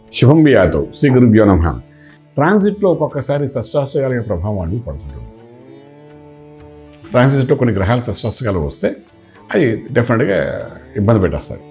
శుభం బియాతో శ్రీ గురుభ్యో నమ ట్రాన్సిట్లో ఒక్కొక్కసారి షష్టాష్టకాల యొక్క ప్రభావం అనేది పడుతుంటుంది ట్రాన్సిట్లో కొన్ని గ్రహాలు షష్టాష్టకాలు వస్తే అవి డెఫినెట్గా ఇబ్బంది పెట్టేస్తాయి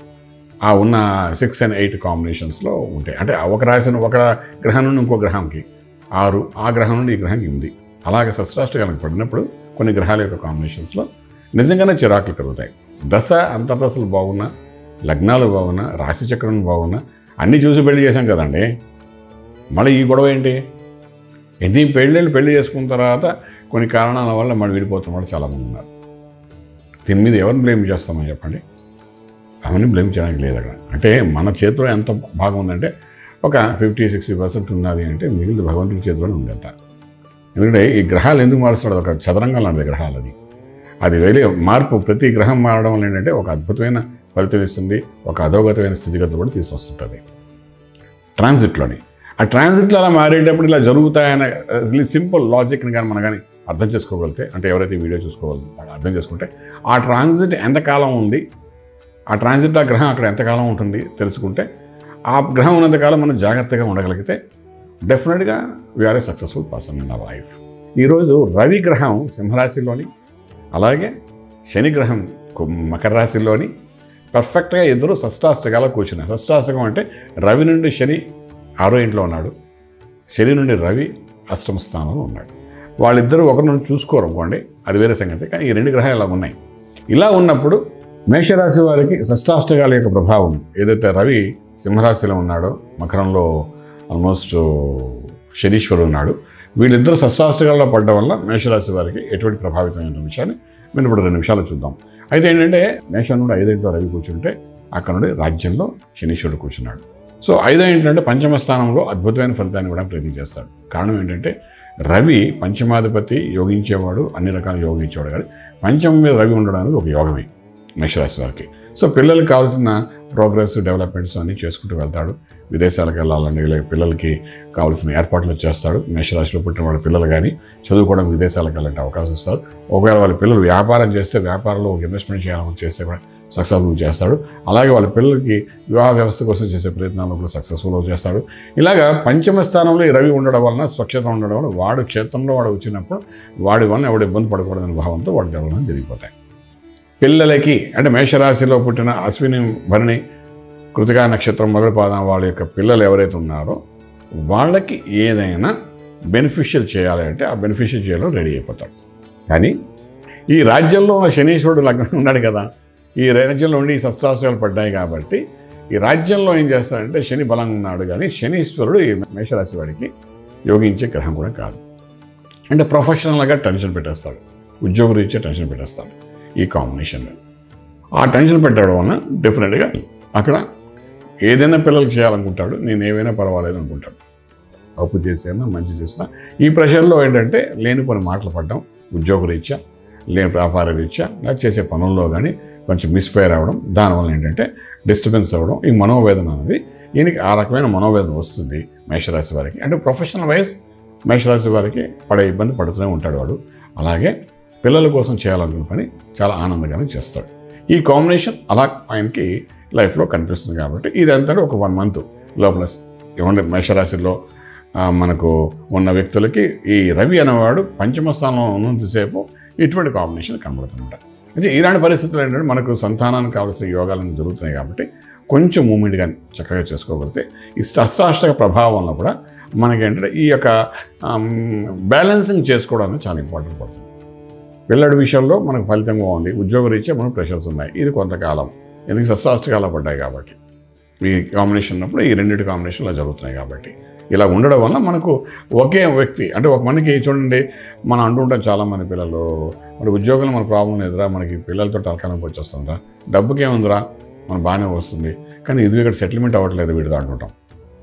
ఆ ఉన్న సిక్స్ అండ్ ఎయిట్ కాంబినేషన్స్లో ఉంటాయి అంటే ఒక రాశి ఒక గ్రహం నుండి ఇంకో గ్రహంకి ఆరు ఆ గ్రహం నుండి ఈ గ్రహానికి ఎనిమిది అలాగే షష్టాష్టకాలకు పడినప్పుడు కొన్ని గ్రహాల యొక్క కాంబినేషన్స్లో నిజంగానే చిరాకులు కలుగుతాయి దశ అంతర్దశలు బాగున్నా లగ్నాలు బాగున్నా రాశి చక్రం బాగున్నా అన్నీ చూసి పెళ్లి చేశాం కదండి మళ్ళీ ఈ గొడవ ఏంటి ఎన్ని పెళ్ళిళ్ళు పెళ్లి చేసుకున్న తర్వాత కొన్ని కారణాల వల్ల మళ్ళీ విడిపోతున్న వాళ్ళు చాలామంది ఉన్నారు దీని మీద ఎవరిని బ్లేమ్ చేస్తామని చెప్పండి అవన్నీ బ్లేమ్ చేయడానికి లేదు అక్కడ అంటే మన చేతిలో ఎంత భాగం ఉందంటే ఒక ఫిఫ్టీ సిక్స్టీ పర్సెంట్ ఉన్నది అంటే మిగిలిన భగవంతుడి చేతిలోనే ఉంది అంత ఎందుకంటే ఈ గ్రహాలు ఎందుకు మారుస్తాడు ఒక చదరంగం లాంటిది గ్రహాలు అది అది వేరే మార్పు ప్రతి గ్రహం మారడం వల్ల ఏంటంటే ఒక అద్భుతమైన ఫలితం ఇస్తుంది ఒక అధోగతమైన స్థితిగతులు కూడా తీసుకొస్తుంటుంది ట్రాన్సిట్లోని ఆ ట్రాన్సిట్లో అలా మారేటప్పుడు ఇలా జరుగుతాయనే సింపుల్ లాజిక్ని కానీ మనం కానీ అర్థం చేసుకోగలిగితే అంటే ఎవరైతే ఈ వీడియో చూసుకోవాలి అర్థం చేసుకుంటే ఆ ట్రాన్సిట్ ఎంతకాలం ఉంది ఆ ట్రాన్సిట్ ఆ గ్రహం అక్కడ ఎంతకాలం ఉంటుంది తెలుసుకుంటే ఆ గ్రహం ఉన్నంతకాలం మనం జాగ్రత్తగా ఉండగలిగితే డెఫినెట్గా we are a successful person in our life ఈరోజు రవి గ్రహం సింహరాశిలోని అలాగే శని గ్రహం కు- మకర రాశిలోని పర్ఫెక్ట్గా ఇద్దరు షష్టాష్టకాలు కూర్చున్నారు షష్టాష్టకం అంటే రవి నుండి శని ఆరో ఇంట్లో ఉన్నాడు శని నుండి రవి అష్టమ స్థానంలో ఉన్నాడు వాళ్ళిద్దరూ ఒకరి నుండి చూసుకోరు అనుకోండి అది వేరే సంగతి కానీ ఈ రెండు గ్రహాలు ఇలా ఉన్నాయి ఇలా ఉన్నప్పుడు మేషరాశి వారికి షష్టాష్టకాల యొక్క ప్రభావం ఏదైతే రవి సింహరాశిలో ఉన్నాడో మకరంలో ఆల్మోస్ట్ శనీశ్వరుడు ఉన్నాడు వీళ్ళిద్దరు షష్టాష్టకాల్లో పడ్డం వల్ల మేషరాశి వారికి ఎటువంటి ప్రభావితమైన విషయాన్ని మేము ఇప్పుడు రెండు నిమిషాలు చూద్దాం అయితే ఏంటంటే మేషం నుండి ఐదింట్లో రవి కూర్చుంటే అక్కడ నుండి రాజ్యంలో శనీశ్వరుడు కూర్చున్నాడు సో ఐదో ఏంటంటే పంచమ స్థానంలో అద్భుతమైన ఫలితాన్ని కూడా ప్రయత్నం చేస్తాడు కారణం ఏంటంటే రవి పంచమాధిపతి యోగించేవాడు అన్ని రకాల యోగించేవాడు కానీ పంచమం మీద రవి ఉండడం అనేది ఒక యోగమే మేషరాశి వారికి సో పిల్లలకు కావాల్సిన ప్రోగ్రెస్ డెవలప్మెంట్స్ అన్నీ చేసుకుంటూ వెళ్తాడు విదేశాలకు వెళ్ళాలని ఇలా పిల్లలకి కావాల్సిన ఏర్పాట్లు చేస్తాడు మేషరాశిలో పుట్టిన వాళ్ళ పిల్లలు కానీ చదువుకోవడం విదేశాలకు వెళ్ళాలంటే అవకాశం ఇస్తారు ఒకవేళ వాళ్ళ పిల్లలు వ్యాపారం చేస్తే వ్యాపారంలో ఒక ఇన్వెస్ట్మెంట్ చేయాలని చేస్తే కూడా సక్సెస్ఫుల్ చేస్తాడు అలాగే వాళ్ళ పిల్లలకి వివాహ వ్యవస్థ కోసం చేసే ప్రయత్నాల్లో కూడా సక్సెస్ఫుల్ చేస్తాడు ఇలాగా పంచమ స్థానంలో ఈ రవి ఉండడం వలన స్వచ్ఛత ఉండడం వలన వాడు క్షేత్రంలో వాడు వచ్చినప్పుడు వాడి వలన ఎవడు ఇబ్బంది పడకూడదనే భావంతో వాడు జరగడం జరిగిపోతాయి పిల్లలకి అంటే మేషరాశిలో పుట్టిన అశ్విని భరణి కృతికా నక్షత్రం మొదటి పాదం వాళ్ళ యొక్క పిల్లలు ఎవరైతే ఉన్నారో వాళ్ళకి ఏదైనా బెనిఫిషియల్ చేయాలి అంటే ఆ బెనిఫిషియల్ చేయడం రెడీ అయిపోతాడు కానీ ఈ రాజ్యంలో ఉన్న శనీశ్వరుడు లగ్నం ఉన్నాడు కదా ఈ రాజ్యంలో ఉండి ఈ శస్త్రాస్త్రాలు పడ్డాయి కాబట్టి ఈ రాజ్యంలో ఏం చేస్తాడంటే శని బలంగా ఉన్నాడు కానీ శనీశ్వరుడు ఈ మేషరాశి వాడికి యోగించే గ్రహం కూడా కాదు అంటే ప్రొఫెషనల్గా టెన్షన్ పెట్టేస్తాడు ఉద్యోగ రీత్యా టెన్షన్ పెట్టేస్తాడు ఈ కాంబినేషన్లో ఆ టెన్షన్ పెట్టడం వలన డెఫినెట్గా అక్కడ ఏదైనా పిల్లలు చేయాలనుకుంటాడు నేను ఏవైనా పర్వాలేదు అనుకుంటాడు అప్పు చేసినా మంచి చేసినా ఈ ప్రెషర్లో ఏంటంటే లేని కొన్ని మాటలు పడడం ఉద్యోగ రీత్యా లేని వ్యాపార రీత్యా లేదా చేసే పనుల్లో కానీ కొంచెం మిస్ఫైర్ అవ్వడం దానివల్ల ఏంటంటే డిస్టర్బెన్స్ అవ్వడం ఈ మనోవేదన అనేది ఈయనకి ఆ రకమైన మనోవేదన వస్తుంది మేషరాశి వారికి అంటే ప్రొఫెషనల్ వైజ్ మేషరాశి వారికి పడే ఇబ్బంది పడుతూనే ఉంటాడు వాడు అలాగే పిల్లల కోసం చేయాలనుకున్న పని చాలా ఆనందంగానే చేస్తాడు ఈ కాంబినేషన్ అలా ఆయనకి లైఫ్లో కనిపిస్తుంది కాబట్టి ఇదంతా ఒక వన్ మంత్ లోపల ఏమంటే మేషరాశిలో ఆ, మనకు ఉన్న వ్యక్తులకి ఈ రవి అనేవాడు పంచమ స్థానంలో ఉన్నంతసేపు ఇటువంటి కాంబినేషన్ కనబడుతుంట అయితే ఇలాంటి పరిస్థితులు ఏంటంటే మనకు సంతానానికి కావాల్సిన యోగాలను జరుగుతున్నాయి కాబట్టి కొంచెం మూమెంట్ కానీ చక్కగా చేసుకోగలిగితే ఈ సస్సాష్టక ప్రభావంలో కూడా మనకేంటంటే ఈ యొక్క బ్యాలెన్సింగ్ చేసుకోవడానికి చాలా ఇంపార్టెంట్ పడుతుంది పిల్లడి విషయంలో మనకు ఫలితం బాగుంది ఉద్యోగ రీత్యా మనకు ప్రెషర్స్ ఉన్నాయి ఇది కొంతకాలం ఎందుకు సస్సాష్టకాలు పడ్డాయి కాబట్టి ఈ కాంబినేషన్ ఉన్నప్పుడు ఈ రెండింటి కాంబినేషన్లో జరుగుతున్నాయి కాబట్టి ఇలా ఉండడం వల్ల మనకు ఒకే వ్యక్తి అంటే ఒక మనకి చూడండి మనం అంటుంటాం చాలామంది పిల్లలు మరి ఉద్యోగంలో మన ప్రాబ్లం లేదురా మనకి పిల్లలతో తలకాలం వచ్చేస్తుందా డబ్బుకి ఏముందిరా మన బాగానే వస్తుంది కానీ ఇది ఇక్కడ సెటిల్మెంట్ అవ్వట్లేదు వీడితో అంటుంటాం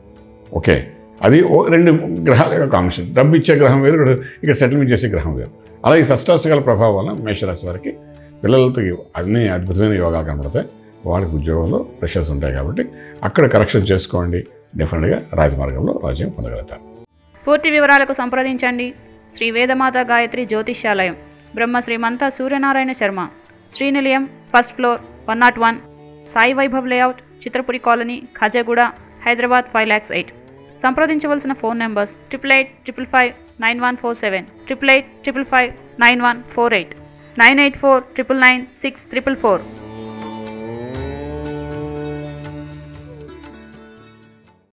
ఓకే అది ఓ రెండు గ్రహాల యొక్క కాంబినేషన్ డబ్బు ఇచ్చే గ్రహం వేరు ఇక్కడ- ఇక్కడ సెటిల్మెంట్ చేసే గ్రహం వేరు అలా ఈ షష్టాష్టకాల ప్రభావం వల్ల మేషరాశి వారికి పిల్లలతో అన్ని అద్భుతమైన యోగాలు కనబడతాయి వాళ్ళకి ఉద్యోగంలో ప్రెషర్స్ ఉంటాయి కాబట్టి అక్కడ కరెక్షన్ చేసుకోండి డెఫినెట్గా రాజమార్గంలో రాజ్యం పొందగలుగుతారు పూర్తి వివరాలకు సంప్రదించండి Shri Vedamata Gayatri Jyotishyalayam Brahma Srimantha Suryanarayana Sharma Srinilayam first floor one nought one Sai Vaibhav layout Chitrapuri colony Khajaguda Hyderabad five lakhs eight సంప్రదించవలసిన phone numbers triple eight triple five nine one four seven triple eight triple five nine one four eight nine eight four triple nine six triple four